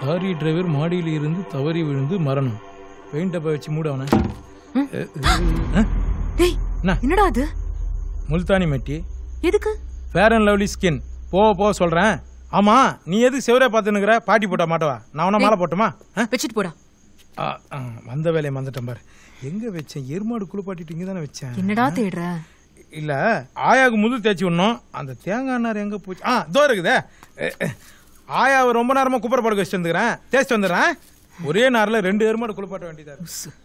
Lorry driver மாடியில் இருந்து தவறி விழுந்து மரணம் பெயிண்ட் டப்பா வச்சு மூட அவனை அஹ், அஹ், டேய் என்ன? என்னடா அது முல்தானி மெட்டி எதுக்கு ஃபேர் அண்ட் லவ்லி ஸ்கின் போக போக சொல்றேன் ஆமா நீ எதுக்கு செவரே பார்த்துன்னுக்குற பாட்டி போட்ட மாட்டவா நான் உன மாலை போட்டுமா ஆ? வச்சுட்டு போடா ஆ, ஆ, வந்த வேலையை மறந்துட்டேன் பாரு எங்க வச்சேன் எருமாடு குளிப்பாட்டிட்டு இங்க தானே வச்சேன் என்னடா தேடுற இல்ல ஆயாவுக்கு முது தேய்ச்சி விடணும் அந்த தேங்காய் நார் எங்க போச்சு ஆ இதோ இருக்குதே எ, எ, ஆயாவை ரொம்ப நேரமா குப்பரை படுக்க வச்சுட்டு வந்துக்கிறேன் தேய்ச்சிட்டு வந்துடுறேன் ஒரே நார்ல ரெண்டு எருமாடு குளிப்பாட்ட வேண்டியதா இருக்கு